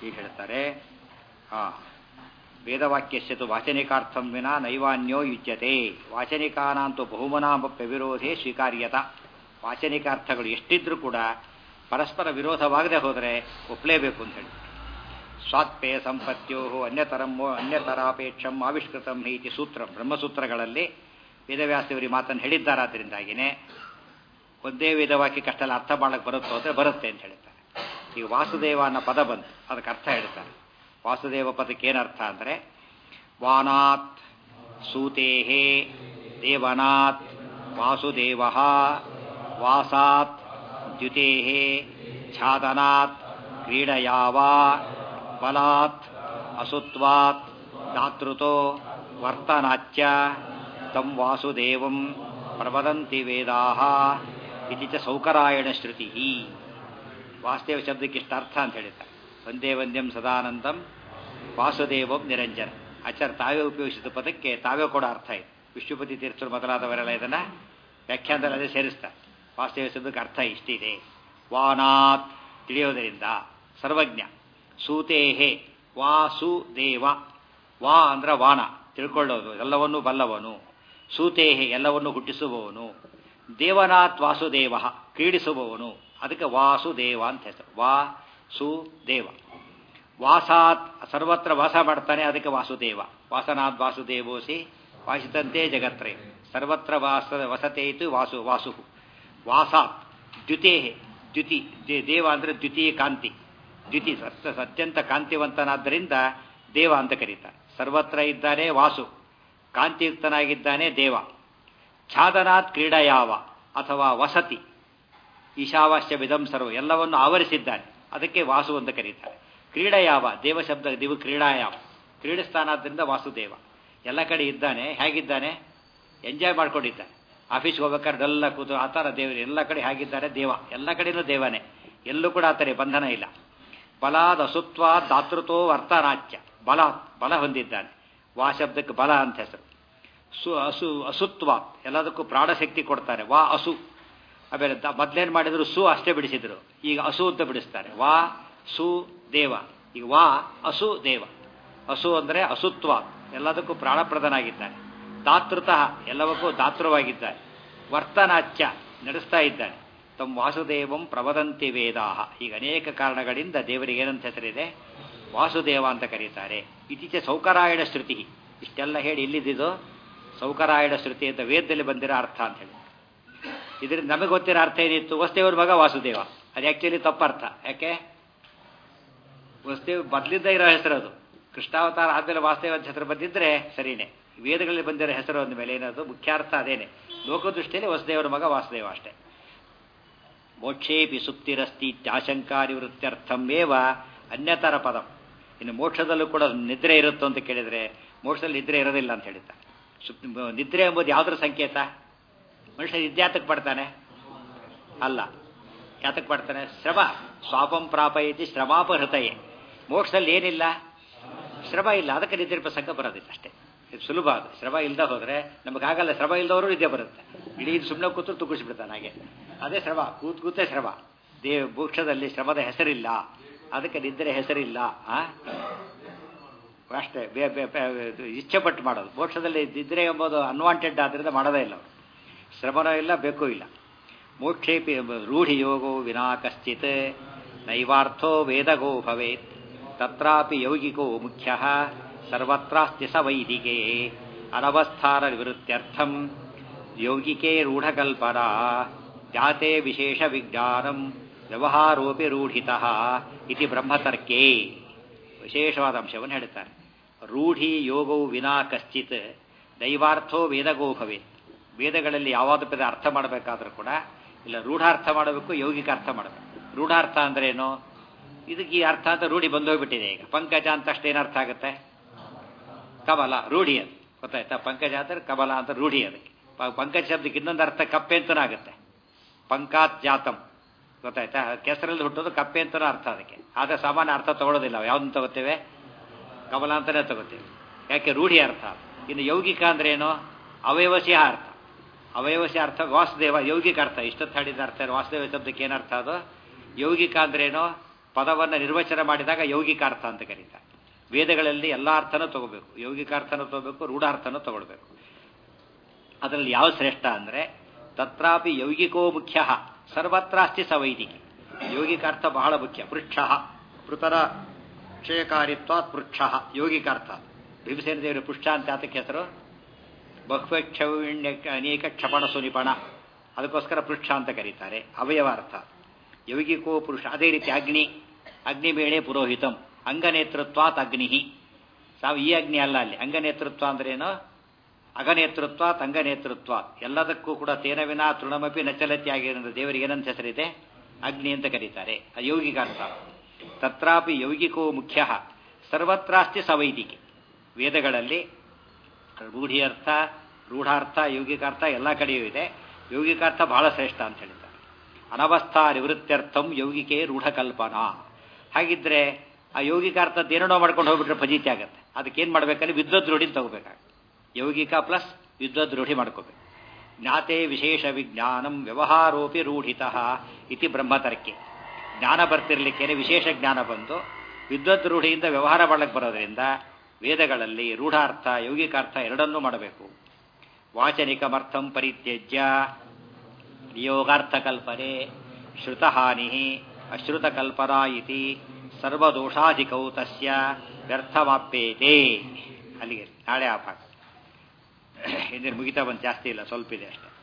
ಈಗ ಹೇಳ್ತಾರೆ ಹಾ ವೇದವಾಕ್ಯಸ್ಯತು ವಾಚನಿಕಾರ್ಥಂ ವಿನ ನೈವಾನ್ಯೋ ಯುಜ್ಯತೆ ವಾಚನಿಕಾನಾಂತು ಬಹುಮನಾಮಪ್ಯ ವಿರೋಧೇ ಸ್ವೀಕಾರ್ಯತ ವಾಚನಿಕ ಅರ್ಥಗಳು ಎಷ್ಟಿದ್ರೂ ಕೂಡ ಪರಸ್ಪರ ವಿರೋಧವಾಗದೆ ಹೋದರೆ ಒಪ್ಪಲೇಬೇಕು ಅಂತ ಹೇಳಿ ಸ್ವಾತ್ಪೇಯ ಸಂಪತ್ಯೋ ಅನ್ಯತರಂ ಅನ್ಯತರಾಪೇಕ್ಷಂ ಆವಿಷ್ಕೃತಂ ಇತಿ ಸೂತ್ರ ಬ್ರಹ್ಮಸೂತ್ರಗಳಲ್ಲಿ ವೇದವ್ಯಾಸದೇವರಿ ಮಾತನ್ನು ಹೇಳಿದ್ದಾರಾದ್ದರಿಂದಾಗಿನೇ ಒಂದೇ ವೇದವಾಕ್ಯಕ್ಕೆ ಅಷ್ಟೆಲ್ಲ ಅರ್ಥ ಮಾಡಕ್ಕೆ ಬರುತ್ತೋ ಅಂದರೆ ಬರುತ್ತೆ ಅಂತ ಹೇಳ್ತಾರೆ ಈಗ ವಾಸುದೇವ ಅನ್ನೋ ಪದ ಬಂತು ಅದಕ್ಕೆ ಅರ್ಥ ಹೇಳ್ತಾರೆ ವಾಸುದೇವ ಪದಕ್ಕೆ ಏನರ್ಥ ಅಂದರೆ ವಾನಾತ್ ಸೂತೇಹೇ ದೇವನಾತ್ ವಾಸುದೇವ ವಾಸಾತ್ ದ್ಯುತೇಹೇ ಛಾದನಾತ್ ಕ್ರೀಡಯಾವ ಬಲಾತ್ ಅಸುತ್ವಾತ್ ದಾತೃತೋ ವರ್ತನಾಚ್ಯ ತಂ ವಾಸುದೇವಂ ಪ್ರವದಂತಿ ವೇದಾಹ ಇತಿ ಚ ಸೌಕರಾಯಣ ಶ್ರುತಿ ವಾಸುದೇವ ಶಬ್ದಕ್ಕೆ ಇಷ್ಟ ಅರ್ಥ ಅಂತ ಹೇಳಿದ್ದಾರೆ ಒಂದೇ ವಂದ್ಯಂ ಸದಾನಂದಂ ವಾಸುದೇವಂ ನಿರಂಜನ ಆಚಾರ ತಾವೇ ಉಪಯೋಗಿಸಿದ ಪದಕ್ಕೆ ತಾವೇ ಕೂಡ ಅರ್ಥ ಇದೆ ವಿಷ್ಣುಪತಿ ತೀರ್ಥರು ಮೊದಲಾದವರೆಲ್ಲ ಇದನ್ನ ವ್ಯಾಖ್ಯಾನದಲ್ಲಿ ಸೇರಿಸ್ತಾರೆ ವಾಸುದೇವ ಶಬ್ದಕ್ಕೆ ಅರ್ಥ ಇಷ್ಟಿದೆ ವಾನಾತ್ ತಿಳಿಯೋದರಿಂದ ಸರ್ವಜ್ಞ ಸೂತೇಹೆ ವಾಸುದೇವ ವಾ ಅಂದ್ರ ವಾನ ತಿಳ್ಕೊಳ್ಳೋದು ಎಲ್ಲವನ್ನೂ ಬಲ್ಲವನು ಸೂತೇಹೆ ಎಲ್ಲವನ್ನು ಹುಟ್ಟಿಸುವವನು ದೇವನಾಥ್ ವಾಸುದೇವ ಕ್ರೀಡಿಸುವವನು ಅದಕ್ಕೆ ವಾಸುದೇವ ಅಂತ ಹೆಸರು ವಾ ಸು ದೇವ ವಾಸಾತ್ ಸರ್ವತ್ರ ವಾಸ ಮಾಡ್ತಾನೆ ಅದಕ್ಕೆ ವಾಸುದೇವ ವಾಸನಾಥ್ ವಾಸುದೇವೋಸಿ ವಾಸಿತಂತೆ ಜಗತ್ರಯ ಸರ್ವತ್ರ ವಾಸ ವಸತೆ ಇತ್ತು ವಾಸು ವಾಸು ವಾಸಾತ್ ದ್ಯುತೇ ದ್ಯುತಿ ದೇವ ಅಂದರೆ ದ್ವಿತೀಯ ಕಾಂತಿ ದ್ಯುತಿ ಸತ್ಯ ಅತ್ಯಂತ ಕಾಂತಿವಂತನಾದ್ದರಿಂದ ದೇವ ಅಂತ ಕರೀತಾರೆ ಸರ್ವತ್ರ ಇದ್ದಾನೆ ವಾಸು ಕಾಂತಿಯುಕ್ತನಾಗಿದ್ದಾನೆ ದೇವ ಛಾದನಾಥ್ ಕ್ರೀಡಯಾವ ಅಥವಾ ವಸತಿ ಈಶಾವಾಸ್ಯ ವಿಧಂ ಸರ್ವ ಎಲ್ಲವನ್ನು ಆವರಿಸಿದ್ದಾನೆ ಅದಕ್ಕೆ ವಾಸು ಅಂತ ಕರೀತಾರೆ ಕ್ರೀಡಯಾವ ದೇವ ಶಬ್ದ ದಿವು ಕ್ರೀಡಾಯಾವ ಕ್ರೀಡಿಸ್ತಾನಾದ್ರಿಂದ ವಾಸುದೇವ ಎಲ್ಲ ಕಡೆ ಇದ್ದಾನೆ ಹೇಗಿದ್ದಾನೆ ಎಂಜಾಯ್ ಮಾಡ್ಕೊಂಡಿದ್ದಾನೆ ಆಫೀಸ್ಗೆ ಹೋಗ್ಬೇಕಾದ್ರೆ ಡಲ್ಲ ಕೂತು ಆ ಥರ ದೇವರು ಎಲ್ಲ ಕಡೆ ಹೇಗಿದ್ದಾರೆ ದೇವ ಎಲ್ಲ ಕಡೆನೂ ದೇವನೇ ಎಲ್ಲೂ ಕೂಡ ಆ ಥರ ಬಂಧನ ಇಲ್ಲ ಬಲಾದ ಅಸುತ್ವ ದಾತೃತೋ ಅರ್ಥನಾಚ್ಯ ಬಲ ಬಲ ಹೊಂದಿದ್ದಾನೆ ವಾ ಶಬ್ದಕ್ಕೆ ಬಲ ಅಂತ ಹೆಸರು ಸು ಅಸು ಅಸುತ್ವ ಎಲ್ಲದಕ್ಕೂ ಪ್ರಾಣಶಕ್ತಿ ಕೊಡ್ತಾರೆ ವಾ ಅಸು ಆಮೇಲೆ ಮೊದ್ಲೇನು ಮಾಡಿದ್ರು ಸು ಅಷ್ಟೇ ಬಿಡಿಸಿದ್ರು ಈಗ ಅಸು ಅಂತ ಬಿಡಿಸ್ತಾರೆ ವಾ ಸು ದೇವ ಈಗ ವಾ ಅಸು ದೇವ ಅಸು ಅಂದರೆ ಅಸುತ್ವ ಎಲ್ಲದಕ್ಕೂ ಪ್ರಾಣಪ್ರದನಾಗಿದ್ದಾನೆ ದಾತೃತಃ ಎಲ್ಲವಕ್ಕೂ ದಾತೃವಾಗಿದ್ದಾನೆ ವರ್ತನಾಚ್ಯ ನಡೆಸ್ತಾ ಇದ್ದಾನೆ ತಮ್ಮ ವಾಸುದೇವಂ ಪ್ರವದಂತಿ ವೇದಾಹ ಈಗ ಅನೇಕ ಕಾರಣಗಳಿಂದ ದೇವರಿಗೆ ಏನಂತ ಹೆಸರಿದೆ ವಾಸುದೇವ ಅಂತ ಕರೀತಾರೆ ಇತ್ತೀಚೆ ಸೌಕರಾಯಣ ಶ್ರುತಿ ಇಷ್ಟೆಲ್ಲ ಹೇಳಿ ಇಲ್ಲಿದ್ದು ಸೌಕರಾಯಣ ಶ್ರುತಿ ಅಂತ ವೇದದಲ್ಲಿ ಬಂದಿರೋ ಅರ್ಥ ಅಂತ ಹೇಳಿ ಇದರಿಂದ ನಮಗೆ ಗೊತ್ತಿರೋ ಅರ್ಥ ಏನಿತ್ತು ವಸುದೇವರ ಮಗ ವಾಸುದೇವ ಅದು ಆ್ಯಕ್ಚುಲಿ ತಪ್ಪರ್ಥ ಯಾಕೆ ವಸುದೇವ್ ಬದಲಿದ್ದ ಇರೋ ಹೆಸರು ಅದು ಕೃಷ್ಣಾವತಾರ ಆದಮೇಲೆ ವಾಸುದೇವ ಅಂತ ಹೆಸರು ಬಂದಿದ್ರೆ ಸರಿನೇ ವೇದಗಳಲ್ಲಿ ಬಂದಿರೋ ಹೆಸರು ಅಂದ ಮೇಲೆ ಏನದು ಮುಖ್ಯಾರ್ಥ ಅದೇನೆ ಲೋಕದೃಷ್ಟಿಯಲ್ಲಿ ವಸುದೇವರ ಮಗ ವಾಸುದೇವ ಅಷ್ಟೇ ಮೋಕ್ಷೇಪಿ ಸುಪ್ತಿರಸ್ತಿ ಇತ್ಯಾಶಂಕಾ ನಿವೃತ್ತ್ಯರ್ಥಮೇವ ಅನ್ಯತರ ಪದಂ ಇನ್ನು ಮೋಕ್ಷದಲ್ಲೂ ಕೂಡ ನಿದ್ರೆ ಇರುತ್ತೋ ಅಂತ ಕೇಳಿದರೆ ಮೋಕ್ಷದಲ್ಲಿ ನಿದ್ರೆ ಇರೋದಿಲ್ಲ ಅಂತ ಹೇಳಿದ್ದಾರೆ ಸುಪ್ ನಿದ್ರೆ ಎಂಬುದು ಯಾವುದ್ರ ಸಂಕೇತ ಮನುಷ್ಯ ನಿದ್ಯಾತಕ್ಕೆ ಪಡ್ತಾನೆ ಅಲ್ಲ ಯಾತಕ್ಕೆ ಪಡ್ತಾನೆ ಶ್ರಮ ಸ್ವಾಪಂ ಪ್ರಾಪಯತಿ ಶ್ರಮಾಪಹೃತಯೇ ಮೋಕ್ಷದಲ್ಲಿ ಏನಿಲ್ಲ ಶ್ರಮ ಇಲ್ಲ ಅದಕ್ಕೆ ನಿದ್ರೆ ಪ್ರಸಂಗ ಬರೋದಿಲ್ಲ ಅಷ್ಟೇ ಇದು ಸುಲಭ ಅದು ಶ್ರಮ ಇಲ್ಲದೆ ಹೋದರೆ ನಮಗಾಗಲ್ಲ ಶ್ರಮ ಇಲ್ಲದವರು ನಿದ್ದೆ ಬರುತ್ತೆ ಇಡೀ ಸುಮ್ಮನೆ ಕೂತು ತುಗಿಸ್ಬಿಡ್ತಾನೆ ಹಾಗೆ ಅದೇ ಶ್ರಮ ಕೂತ್ ಕೂತೇ ಶ್ರಮ ದೇವ ಮೋಕ್ಷದಲ್ಲಿ ಶ್ರಮದ ಹೆಸರಿಲ್ಲ ಅದಕ್ಕೆ ನಿದ್ರೆ ಹೆಸರಿಲ್ಲ ಅಷ್ಟೇ ಇಚ್ಛೆ ಪಟ್ಟು ಮಾಡೋದು ಮೋಕ್ಷದಲ್ಲಿ ನಿದ್ರೆ ಎಂಬುದು ಅನ್ವಾಂಟೆಡ್ ಆದ್ದರಿಂದ ಮಾಡೋದೇ ಇಲ್ಲ ಅವರು ಶ್ರಮನೂ ಇಲ್ಲ ಬೇಕೂ ಇಲ್ಲ ಮೋಕ್ಷೇಪಿ ರೂಢಿ ಯೋಗೋ ವಿನಾ ಕಶ್ಚಿತ್ ನೈವಾರ್ಥೋ ವೇದಗೋ ಭವೇತ್ ತತ್ರಾಪಿ ಯೌಗಿಕೋ ಮುಖ್ಯ ಸರ್ವತ್ರಾಸ್ತಿ ಸ ವೈದಿಕೆ ಅನವಸ್ಥಾನ ನಿವೃತ್ತ್ಯರ್ಥಂ ಯೌಗಿಕೆ ರೂಢಕಲ್ಪನಾ ಜಾತೆ ವಿಶೇಷ ವಿಜ್ಞಾನಂ ವ್ಯವಹಾರೋಪಿ ರೂಢಿತಃ ಇತಿ ಬ್ರಹ್ಮತರ್ಕೇ ವಿಶೇಷವಾದ ಅಂಶವನ್ನು ಹೇಳ್ತಾರೆ ರೂಢಿ ಯೋಗವು ವಿನಾ ಕಶ್ಚಿತ್ ದೈವಾರ್ಥೋ ವೇದಗೋ ಭವೇತ್ ವೇದಗಳಲ್ಲಿ ಯಾವಾದ ಪದ ಅರ್ಥ ಮಾಡಬೇಕಾದ್ರೂ ಕೂಡ ಇಲ್ಲ ರೂಢಾರ್ಥ ಮಾಡಬೇಕು ಯೌಗಿಕ ಅರ್ಥ ಮಾಡಬೇಕು ರೂಢಾರ್ಥ ಅಂದ್ರೆ ಏನು ಇದಕ್ಕೆ ಈ ಅರ್ಥ ಅಂತ ರೂಢಿ ಬಂದೋಗ್ಬಿಟ್ಟಿದೆ ಈಗ ಪಂಕಜ ಅಂತ ಅಷ್ಟು ಏನರ್ಥ ಆಗುತ್ತೆ ಕಮಲ ರೂಢಿ ಅದು ಗೊತ್ತಾಯ್ತಾ ಪಂಕಜ ಅಂದ್ರೆ ಕಮಲ ಅಂತ ರೂಢಿ ಅದಕ್ಕೆ ಪಂಕಜ ಶಬ್ದಕ್ಕೆ ಇನ್ನೊಂದು ಅರ್ಥ ಕಪ್ಪೆ ಅಂತನೂ ಆಗುತ್ತೆ ಪಂಕಾತ್ ಜಾತಂ ಗೊತ್ತಾಯ್ತಾ ಕೆಸರಲ್ಲಿ ಹುಟ್ಟೋದು ಕಪ್ಪೆ ಅಂತನೂ ಅರ್ಥ ಅದಕ್ಕೆ ಆದರೆ ಸಾಮಾನ್ಯ ಅರ್ಥ ತಗೊಳ್ಳೋದಿಲ್ಲ ಯಾವ್ದನ್ನ ತಗೋತೇವೆ ಕಮಲ ಅಂತಲೇ ತಗೋತೇವೆ ಯಾಕೆ ರೂಢಿ ಅರ್ಥ ಇನ್ನು ಯೌಗಿಕ ಅಂದ್ರೆ ಏನು ಅವಯವಶಿಯ ಅರ್ಥ ಅವಯವಶಿ ಅರ್ಥ ವಾಸುದೇವ ಯೌಗಿಕ ಅರ್ಥ ಇಷ್ಟೊತ್ತು ಹಾಡಿದ ಅರ್ಥ ವಾಸುದೇವ ಶಬ್ದಕ್ಕೆ ಏನರ್ಥ ಅದು ಯೌಗಿಕ ಅಂದ್ರೇನು ಪದವನ್ನು ನಿರ್ವಚನ ಮಾಡಿದಾಗ ಯೌಗಿಕಾರ್ಥ ಅಂತ ಕರೀತಾರೆ ವೇದಗಳಲ್ಲಿ ಎಲ್ಲ ಅರ್ಥನೂ ತಗೋಬೇಕು ಯೌಗಿಕಾರ್ಥನೂ ತಗೋಬೇಕು ರೂಢಾರ್ಥನೂ ತಗೊಳ್ಬೇಕು ಅದರಲ್ಲಿ ಯಾವ ಶ್ರೇಷ್ಠ ಅಂದರೆ ತತ್ರಾಪಿ ಯೌಗಿಕೋ ಮುಖ್ಯ ಸರ್ವತ್ರಾಸ್ತಿ ಸವೈದಿಕಿ ಯೌಗಿಕಾರ್ಥ ಬಹಳ ಮುಖ್ಯ ಪೃಚ್ಛ ಪೃತರ ಕ್ಷಯಕಾರಿತ್ವಾತ್ ಪೃಚ್ಛ ಯೌಗಿಕಾರ್ಥ ಭೀಮಸೇನ ದೇವರ ಪೃಷ್ಠ ಅಂತ ಅದಕ್ಕೆ ಹೆಸರು ಬಹ್ವಕ್ಷವಿಣ್ಯ ಅನೇಕ ಕ್ಷಪಣ ಸುನಿಪಣ ಅದಕ್ಕೋಸ್ಕರ ಪೃಷ್ಠ ಅಂತ ಕರೀತಾರೆ ಅವಯವ ಅರ್ಥ ಯೌಗಿಕೋ ಪುರುಷ ಅದೇ ರೀತಿ ಅಗ್ನಿ ಅಗ್ನಿಬೇಳೆ ಪುರೋಹಿತಂ ಅಂಗನೇತೃತ್ವಾತ್ ಅಗ್ನಿ ಸಾವು ಈ ಅಗ್ನಿ ಅಲ್ಲ ಅಲ್ಲಿ ಅಂಗನೇತೃತ್ವ ಅಂದ್ರೇನು ಅಗನೇತೃತ್ವಾತ್ ಅಂಗನೇತೃತ್ವಾತ್ ಎಲ್ಲದಕ್ಕೂ ಕೂಡ ತೇನವಿನ ತೃಣಮಪಿ ನಚಲತಿ ಆಗಿರೋ ದೇವರಿಗೆ ಏನಂತ ಹೆಸರಿದೆ ಅಗ್ನಿ ಅಂತ ಕರೀತಾರೆ ಅದು ಯೌಗಿಕ ಅರ್ಥ ತತ್ರಾಪಿ ಯೌಗಿಕೋ ಮುಖ್ಯ ಸರ್ವತ್ರಾಸ್ತಿ ಸವೈದಿಕೆ ವೇದಗಳಲ್ಲಿ ರೂಢಿಯರ್ಥ ರೂಢಾರ್ಥ ಯೌಗಿಕಾರ್ಥ ಎಲ್ಲ ಕಡೆಯೂ ಇದೆ ಯೌಗಿಕಾರ್ಥ ಬಹಳ ಶ್ರೇಷ್ಠ ಅಂತ ಹೇಳಿದ್ದಾರೆ ಅನವಸ್ಥಾ ನಿವೃತ್ತ್ಯರ್ಥಂ ಯೌಗಿಕೆ ರೂಢಕಲ್ಪನಾ ಹಾಗಿದ್ರೆ ಆ ಯೌಗಿಕಾರ್ಥದ್ದು ಏನೇನೋ ಮಾಡ್ಕೊಂಡು ಹೋಗ್ಬಿಟ್ರೆ ಫಜೀತಿ ಆಗುತ್ತೆ ಅದಕ್ಕೇನು ಮಾಡ್ಬೇಕಲ್ಲಿ ವಿದ್ವದ್ ರೂಢಿ ತಗೋಬೇಕಾಗುತ್ತೆ ಯೌಗಿಕ ಪ್ಲಸ್ ವಿದ್ವದ್ ರೂಢಿ ಮಾಡ್ಕೋಬೇಕು ಜ್ಞಾತೆ ವಿಶೇಷ ವಿಜ್ಞಾನಂ ವ್ಯವಹಾರೋಪಿ ರೂಢಿತ ಇತಿ ಬ್ರಹ್ಮತರ್ಕೆ ಜ್ಞಾನ ಬರ್ತಿರ್ಲಿಕ್ಕೇನೆ ವಿಶೇಷ ಜ್ಞಾನ ಬಂದು ವಿದ್ವದ್ ರೂಢಿಯಿಂದ ವ್ಯವಹಾರ ಮಾಡಕ್ಕೆ ಬರೋದ್ರಿಂದ ವೇದಗಳಲ್ಲಿ ರೂಢಾರ್ಥ ಯೌಗಿಕಾರ್ಥ ಎರಡನ್ನೂ ಮಾಡಬೇಕು ವಾಚನಿಕಮರ್ಥಂ ಪರಿತ್ಯಜ್ಯ ಯೋಗಾರ್ಥಕಲ್ಪನೆ ಶ್ರುತಹಾನಿ ಅಶ್ರುತಕಲ್ಪನಾ ಇತಿ ಸರ್ವದೋಷಾಧಿಕೌ ತಸ್ಯ ವ್ಯರ್ಥವಾಪ್ಯೇತೆ ಅಲ್ಲಿಗೆ ನಾಳೆ ಆ ಭಾಗ ಹಿಂದಿನ ಮುಗಿತಾ ಬಂದು ಜಾಸ್ತಿ ಇಲ್ಲ ಸ್ವಲ್ಪ ಇದೆ ಅಷ್ಟೇ